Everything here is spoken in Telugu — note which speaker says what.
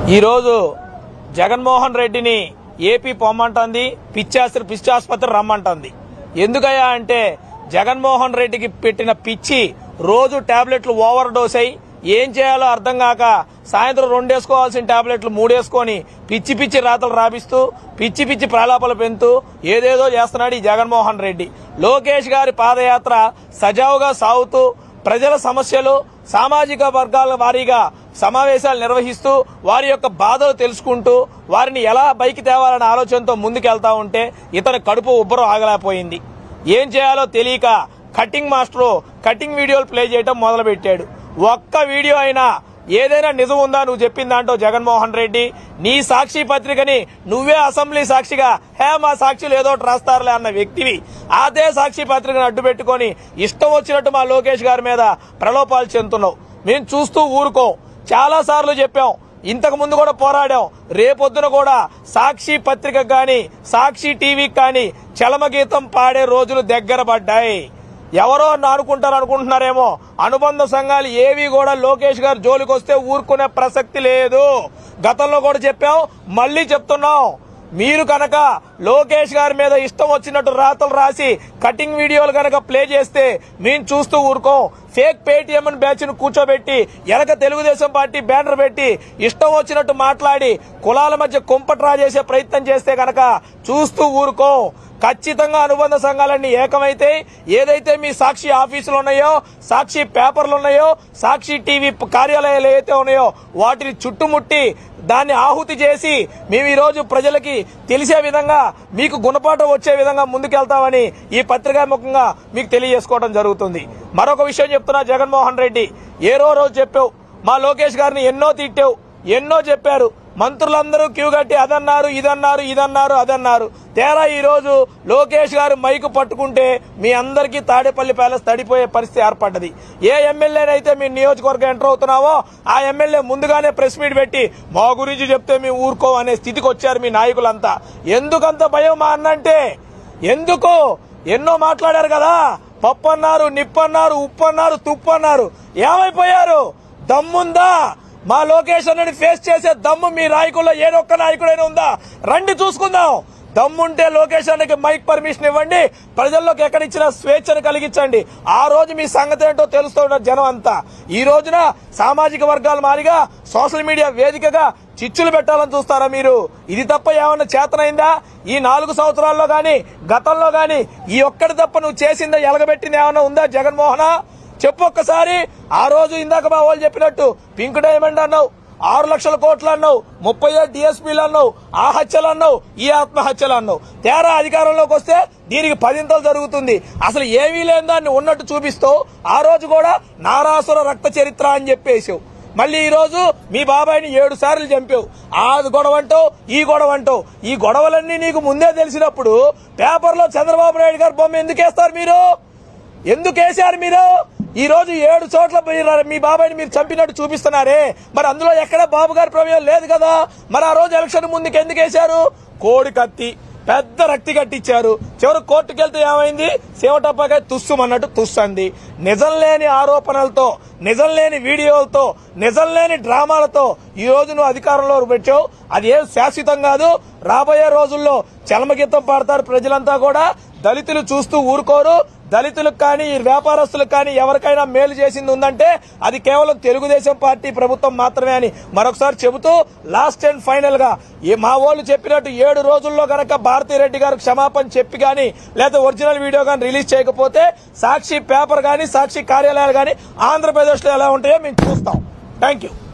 Speaker 1: ఈరోజు జగన్మోహన్ రెడ్డిని ఏపీ పొమ్మంటుంది పిచ్చాస్త్రి పిచ్చాసుపత్రి రమ్మంటుంది ఎందుకయ్యా అంటే జగన్మోహన్ రెడ్డికి పెట్టిన పిచ్చి రోజు టాబ్లెట్లు ఓవర్ డోస్ అయి ఏం చేయాలో అర్థం కాక సాయంత్రం రెండేసుకోవాల్సిన టాబ్లెట్లు మూడేసుకొని పిచ్చి పిచ్చి రాతలు రాపిస్తూ పిచ్చి పిచ్చి ప్రలాపలు పెంతూ ఏదేదో చేస్తున్నాడు ఈ జగన్మోహన్ రెడ్డి లోకేష్ గారి పాదయాత్ర సజావుగా సాగుతూ ప్రజల సమస్యలు సామాజిక వర్గాల వారీగా సమావేశాలు నిర్వహిస్తూ వారి యొక్క బాధలు తెలుసుకుంటూ వారిని ఎలా బైకి తేవాలనే ఆలోచనతో ముందుకెళ్తా ఉంటే ఇతని కడుపు ఉబ్బరం ఆగలేకపోయింది ఏం చేయాలో తెలియక కటింగ్ మాస్టరు కటింగ్ వీడియోలు ప్లే చేయడం మొదలుపెట్టాడు ఒక్క వీడియో అయినా ఏదైనా నిజం ఉందా నువ్వు చెప్పిన దాంట్లో జగన్మోహన్ రెడ్డి నీ సాక్షి పత్రికని నువ్వే అసెంబ్లీ సాక్షిగా హే మా సాక్షులు ఏదో ఒకటి రాస్తారులే అన్న వ్యక్తివి అదే సాక్షి పత్రికను అడ్డు పెట్టుకొని ఇష్టం వచ్చినట్టు మా లోకేష్ గారి మీద ప్రలోభాలు చెందుతున్నావు మేము చూస్తూ ఊరుకోం చాలా సార్లు చెప్పాం ఇంతకు ముందు కూడా పోరాడాం రేపొద్దున కూడా సాక్షి పత్రికకు గాని సాక్షి టీవీకి కానీ చలమగీతం పాడే రోజులు దగ్గర పడ్డాయి ఎవరో అన్న అనుకుంటారు అనుకుంటున్నారేమో అనుబంధ సంఘాలు ఏవి కూడా లోకేష్ గారు జోలికి వస్తే ఊరుకునే ప్రసక్తి లేదు గతంలో కూడా చెప్పాం మళ్ళీ చెప్తున్నాం మీరు కనుక లోకేష్ గారి మీద ఇష్టం వచ్చినట్టు రాతలు రాసి కటింగ్ వీడియోలు కనుక ప్లే చేస్తే మేము చూస్తూ ఊరుకోం ఫేక్ పేటీఎం బ్యాచ్ ను కూర్చోబెట్టి ఎనక తెలుగుదేశం పార్టీ బ్యానర్ పెట్టి ఇష్టం వచ్చినట్టు మాట్లాడి కులాల మధ్య కుంపట్రా చేసే ప్రయత్నం చేస్తే కనుక చూస్తూ ఊరుకోం ఖచ్చితంగా అనుబంధ సంఘాలన్నీ ఏకమైతే ఏదైతే మీ సాక్షి ఆఫీసులు ఉన్నాయో సాక్షి పేపర్లు ఉన్నాయో సాక్షి టీవీ కార్యాలయాలు ఏవైతే ఉన్నాయో వాటిని చుట్టుముట్టి దాన్ని ఆహుతి చేసి మేము ఈ రోజు ప్రజలకి తెలిసే విధంగా మీకు గుణపాఠం వచ్చే విధంగా ముందుకెళ్తామని ఈ పత్రికా ముఖంగా మీకు తెలియజేసుకోవడం జరుగుతుంది మరొక విషయం చెప్తున్నా జగన్మోహన్ రెడ్డి ఏరో రోజు చెప్పావు మా లోకేష్ గారిని ఎన్నో తిట్టావు ఎన్నో చెప్పారు మంత్రులందరూ క్యూ కట్టి అదన్నారు ఇదన్నారు ఇదన్నారు అదన్నారు తేరా ఈ రోజు లోకేష్ గారు మైకు పట్టుకుంటే మీ అందరికీ తాడేపల్లి ప్యాలెస్ తడిపోయే పరిస్థితి ఏర్పడ్డది ఏ ఎమ్మెల్యేనైతే మీ నియోజకవర్గం ఎంటర్ అవుతున్నావో ఆ ఎమ్మెల్యే ముందుగానే ప్రెస్ మీట్ పెట్టి మా గురించి చెప్తే మేము ఊరుకో అనే స్థితికి వచ్చారు మీ నాయకులంతా ఎందుకంత భయం మా అన్నంటే ఎందుకు ఎన్నో మాట్లాడారు కదా పప్పు అన్నారు నిప్పు అన్నారు ఉప్పు అన్నారు తుప్పు అన్నారు ఏమైపోయారు దమ్ముందా మా లోకేష్ అన్నని ఫేస్ చేసే దమ్ము మీ నాయకుల్లో ఏదొక్క నాయకుడైనా ఉందా రండి చూసుకుందాం దమ్ముంటే లోకేష్ అన్నకి మైక్ పర్మిషన్ ఇవ్వండి ప్రజల్లోకి ఎక్కడిచ్చిన స్వేచ్ఛను కలిగించండి ఆ రోజు మీ సంగతి ఏంటో తెలుస్తున్న జనం అంతా ఈ రోజున సామాజిక వర్గాల మారిగా సోషల్ మీడియా వేదికగా చిచ్చులు పెట్టాలని చూస్తారా మీరు ఇది తప్ప ఏమన్నా చేతనైందా ఈ నాలుగు సంవత్సరాల్లో గాని గతంలో గాని ఈ ఒక్కటి తప్ప నువ్వు చేసిందా ఎలగబెట్టింది ఏమన్నా ఉందా జగన్మోహన చెప్పు ఒక్కసారి ఆ రోజు ఇందాక మా వాళ్ళు చెప్పినట్టు పింక్ డైమండ్ అన్నావు ఆరు లక్షల కోట్లు అన్నావు ముప్పై ఏడు డిఎస్పీలు అన్నావు ఆ హత్యలు అన్నావు ఈ ఆత్మహత్యలు అన్నావు తేరా అధికారంలోకి వస్తే దీనికి పదింతలు జరుగుతుంది అసలు ఏమీ లేని దాన్ని ఉన్నట్టు చూపిస్తూ ఆ రోజు కూడా నారాసుర రక్త చరిత్ర అని చెప్పేసావు మళ్ళీ ఈ రోజు మీ బాబాయిని ఏడు సార్లు చంపావు ఆ గొడవ అంటావు ఈ గొడవ అంటావు ఈ గొడవలన్నీ నీకు ముందే తెలిసినప్పుడు పేపర్లో చంద్రబాబు నాయుడు గారు బొమ్మ ఎందుకు వేస్తారు మీరు ఎందుకు వేశారు మీరు ఈ రోజు ఏడు చోట్ల మీరు- మీ బాబాయిని మీరు చంపినట్టు చూపిస్తున్నారే మరి అందులో ఎక్కడ బాబు గారి ప్రమేయం లేదు కదా మరి ఆ రోజు ఎలక్షన్ ముందుకు ఎందుకు వేశారు కోడి కత్తి పెద్ద రక్తి కట్టించారు చివరి కోర్టుకు వెళ్తే ఏమైంది శివటప్పగా తుస్సుమన్నట్టు తుస్సంది నిజం లేని ఆరోపణలతో నిజం లేని వీడియోలతో నిజం లేని డ్రామాలతో ఈ రోజు నువ్వు అధికారంలో పెట్టావు అది ఏం శాశ్వతం కాదు రాబోయే రోజుల్లో చలమగీతం పాడతారు ప్రజలంతా కూడా దళితులు చూస్తూ ఊరుకోరు దళితులకు కానీ ఈ వ్యాపారస్తులకు కానీ ఎవరికైనా మేలు చేసింది ఉందంటే అది కేవలం తెలుగుదేశం పార్టీ ప్రభుత్వం మాత్రమే అని మరొకసారి చెబుతూ లాస్ట్ అండ్ ఫైనల్ గా ఈ మా వాళ్ళు చెప్పినట్టు ఏడు రోజుల్లో గనక భారతీరెడ్డి గారు క్షమాపణ చెప్పి కానీ లేదా ఒరిజినల్ వీడియో కానీ రిలీజ్ చేయకపోతే సాక్షి పేపర్ కానీ సాక్షి కార్యాలయాలు కానీ ఆంధ్రప్రదేశ్ లో ఎలా ఉంటాయో మేము చూస్తాం థ్యాంక్ యూ